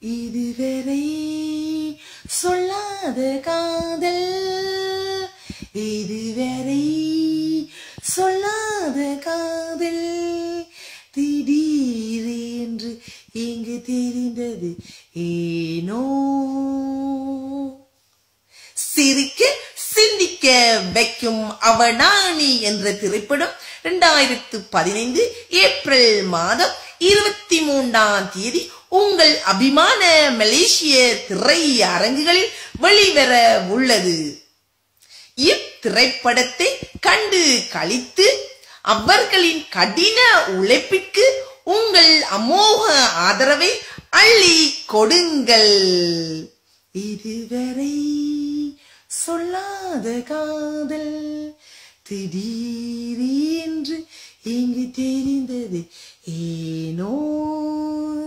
இதுவரை சொல்லாத காதல் இதுவரை சொல்லாத காதல் திடீரென்று இங்கு தெரிந்தது ஏனோ சிரிக்க சிந்திக்க வைக்கும் அவனானி என்ற திரைப்படம் இரண்டாயிரத்து பதினைந்து ஏப்ரல் மாதம் இருபத்தி மூன்றாம் தேதி உங்கள் அபிமான மலேசிய திரை அரங்குகளில் வெளிவர உள்ளது இத்திரைப்படத்தை கண்டு கழித்து அவர்களின் கடின உழைப்பிற்கு உங்கள் அமோக ஆதரவை அள்ளி கொடுங்கள் இதுவரை சொல்லாத காதல் திடீரென்று இங்கு தெரிந்தது ஏனோ